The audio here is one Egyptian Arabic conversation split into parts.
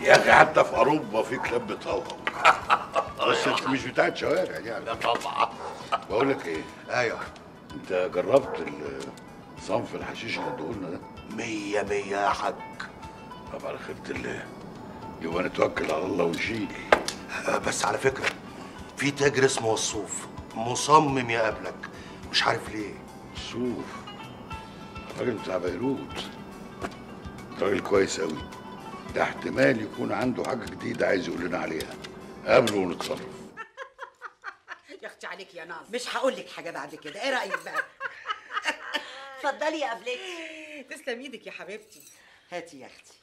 يا اخي حتى في اوروبا في كلاب بتهوهو بس انت مش بتاعت شوارع يعني لا طبعا بقول لك ايه ايوه انت جربت ال- صنف الحشيش اللي ادولنا ده مية مية يا حاج طب على خيرة الله يبقى نتوكل على الله ونشيل آه، بس على فكرة في تاجر اسمه وصوف مصمم يقابلك مش عارف ليه شوف الراجل بتاع بيروت راجل كويس قوي ده احتمال يكون عنده حاجه جديده عايز يقول لنا عليها قابله ونتصرف يا اختي عليك يا ناظر مش هقول لك حاجه بعد كده ايه رايك بقى اتفضلي يا قبلتي تسلم ايدك يا حبيبتي هاتي يا اختي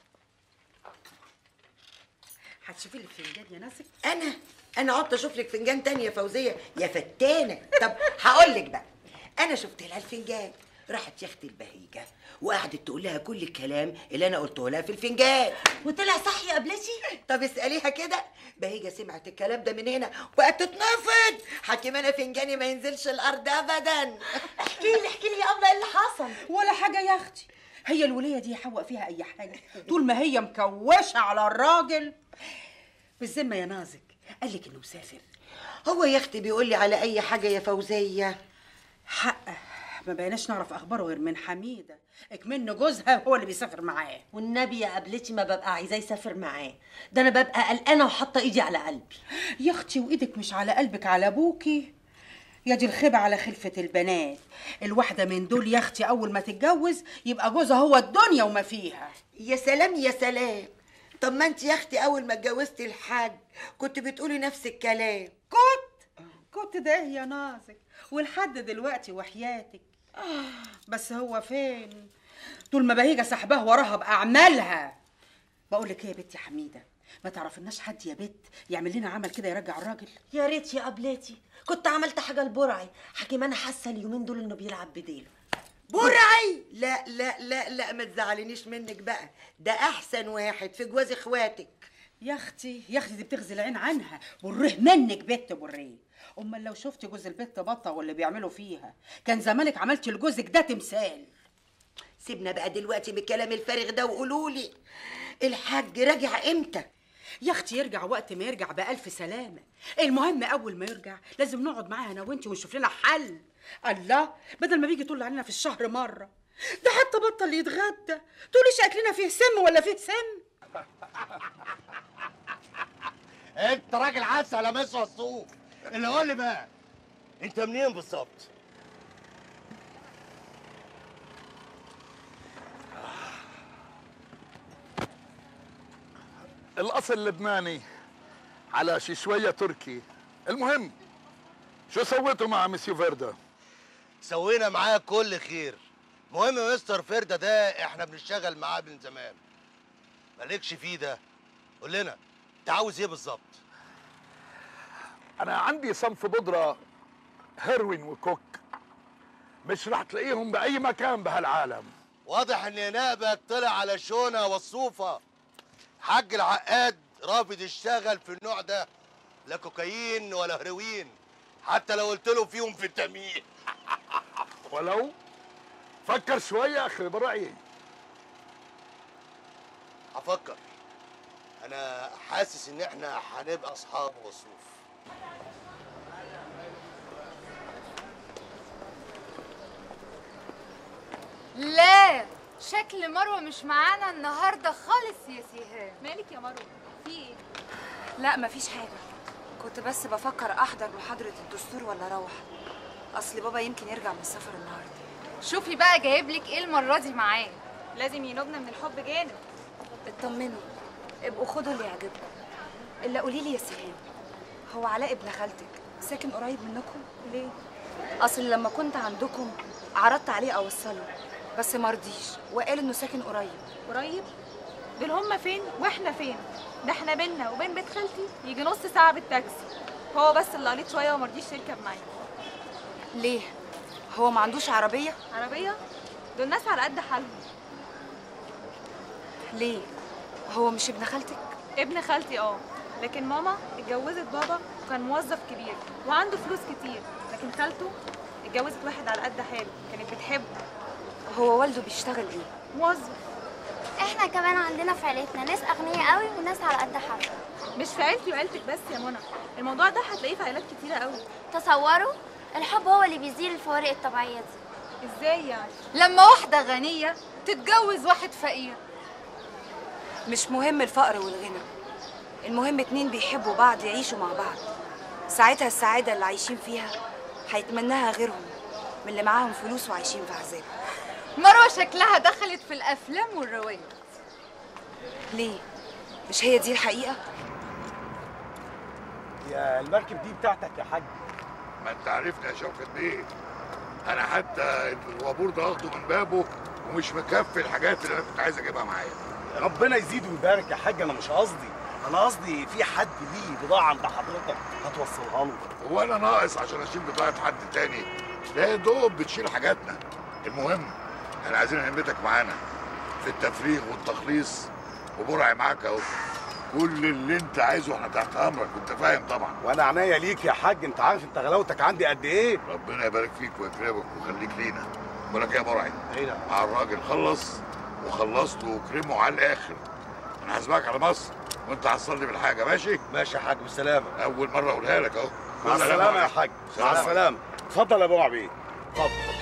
هتشوفي لي فنجان يا نازك انا انا قعدت اشوف لك فنجان تاني يا فوزيه يا فتانه طب هقول لك بقى انا شفت لها الفنجان راحت يا اختي البهيجه وقعدت تقول لها كل الكلام اللي انا قلته لها في الفنجان وطلع صح يا قبلتي طب اساليها كده بهيجه سمعت الكلام ده من هنا وقعدت تتنفض حكيم انا فنجاني ما ينزلش الارض ابدا احكي لي احكي لي يا ابله ايه اللي حصل ولا حاجه يا اختي هي الوليه دي يحوق فيها اي حاجه طول ما هي مكوشه على الراجل بالذمه يا نازك قال لك انه مسافر هو يا اختي بيقول لي على اي حاجه يا فوزيه حقه ما بقيناش نعرف اخباره غير من حميده اكمن جوزها هو اللي بيسافر معاه والنبي يا قبلتي ما ببقى عايزاه يسافر معاه ده انا ببقى قلقانه وحاطه ايدي على قلبي يا اختي وايدك مش على قلبك على ابوكي يا دي الخيبة على خلفة البنات الواحدة من دول يا اختي أول ما تتجوز يبقى جوزها هو الدنيا وما فيها يا سلام يا سلام طب ما انت يا اختي اول ما اتجوزتي الحاج كنت بتقولي نفس الكلام كنت كنت ده إيه يا نازك ولحد دلوقتي وحياتك بس هو فين طول ما بهيجة سحباه وراها بأعمالها بقول لك ايه يا بنتي حميدة ما تعرفناش حد يا بت يعمل لنا عمل كده يرجع الراجل يا ريت يا قبلتي كنت عملت حاجه لبرعي حكيم انا حاسه اليومين دول انه بيلعب بديله برعي لا لا لا لا ما تزعلنيش منك بقى ده احسن واحد في جواز اخواتك يا اختي يا اختي دي بتغزي العين عنها بره منك بت بريه امال لو شفتي جوز البت بطه واللي بيعملوا فيها كان زمانك عملتي لجوزك ده تمثال سيبنا بقى دلوقتي بالكلام الفارغ ده وقولوا لي الحاج راجع امتى يا اختي يرجع وقت ما يرجع بألف سلامة المهم أول ما يرجع لازم نقعد معاه أنا وأنتي ونشوف لنا حل الله بدل ما بيجي يطل علينا في الشهر مرة ده حتى بطل يتغدى تقوليش أكلنا فيه سم ولا فيه سم انت راجل عسل يا مس وصوف اللي قول لي بقى انت منين بالظبط الاصل لبناني على شي شويه تركي المهم شو سويتوا مع مسيو فيردا سوينا معاه كل خير مهم مستر فردة ده احنا بنشتغل معاه من زمان مالكش فيه ده قول لنا انت عاوز ايه بالظبط انا عندي صنف بودره هيروين وكوك مش رح تلاقيهم باي مكان بهالعالم واضح ان نائبك طلع على شونه والصوفه حاج العقاد رافض يشتغل في النوع ده لا كوكايين ولا هيروين حتى لو قلت له فيهم في التمييز ولو فكر شويه اخي برايي هفكر انا حاسس ان احنا هنبقى اصحاب وصوف لا شكل مروه مش معانا النهارده خالص يا سيهان مالك يا مروه في ايه لا مفيش حاجة كنت بس بفكر أحضر محاضرة الدستور ولا أروح أصل بابا يمكن يرجع من السفر النهاردة شوفي بقى جايب لك ايه المره دي معاه لازم ينوبنا من الحب جانب اطمنوا ابقوا خدوا اللي يعجبكم إلا قولي لي يا سهام هو علاء ابن خالتك ساكن قريب منكم؟ ليه؟ أصل لما كنت عندكم عرضت عليه أوصله بس مرضيش وقال إنه ساكن قريب قريب دول هما فين واحنا فين ده احنا بينا وبين بيت خالتي يجي نص ساعه بالتاكسي هو بس اللي قليت شويه ومرضيش يركب معايا ليه؟ هو ما عندوش عربية؟ عربيه دول ناس على قد حالهم ليه؟ هو مش ابن خالتك؟ ابن خالتي اه لكن ماما اتجوزت بابا وكان موظف كبير وعنده فلوس كتير لكن خالته اتجوزت واحد على قد حاله كانت بتحبه هو والده بيشتغل إيه؟ موظف احنا كمان عندنا في عيلتنا ناس اغنياء قوي وناس على قد حالهم مش في عيلتي وعيلتك بس يا منى الموضوع ده هتلاقيه في عائلات كتيره قوي تصوروا الحب هو اللي بيزيل الفوارق الطبيعيه دي ازاي يعني لما واحدة غنية تتجوز واحد فقير مش مهم الفقر والغنى المهم اتنين بيحبوا بعض يعيشوا مع بعض ساعتها السعادة اللي عايشين فيها هيتمناها غيرهم من اللي معاهم فلوس وعايشين في عذاب مروة شكلها دخلت في الأفلام والروايات ليه؟ مش هي دي الحقيقة؟ يا المركب دي بتاعتك يا حاج ما انت عرفت يا شوكت بيه انا حتى الوابور ده واخده من بابه ومش مكفي الحاجات اللي انا كنت عايز اجيبها معايا ربنا يزيد ويبارك يا حاج انا مش قصدي انا قصدي في حد ليه بضاعه عند حضرتك هتوصلها له هو انا ناقص عشان اشيل بضاعه حد تاني ده يا دوب بتشيل حاجاتنا المهم احنا عايزين همتك معانا في التفريغ والتخليص وبرعي معاك اهو كل اللي انت عايزه احنا تحت امرك وانت فاهم طبعا وانا عناية ليك يا حاج انت عارف انت غلاوتك عندي قد ايه ربنا يبارك فيك ويكرمك ويخليك لينا بقول لك إيه يا برعي ايه مع الراجل خلص وخلصت وكرمه على الاخر انا هسبقك على مصر وانت هتصلي بالحاجه ماشي ماشي يا حاج بالسلامه اول مره اقولها لك اهو مع السلامه يا حاج مع سلام. السلامه اتفضل يا ابو عبيد اتفضل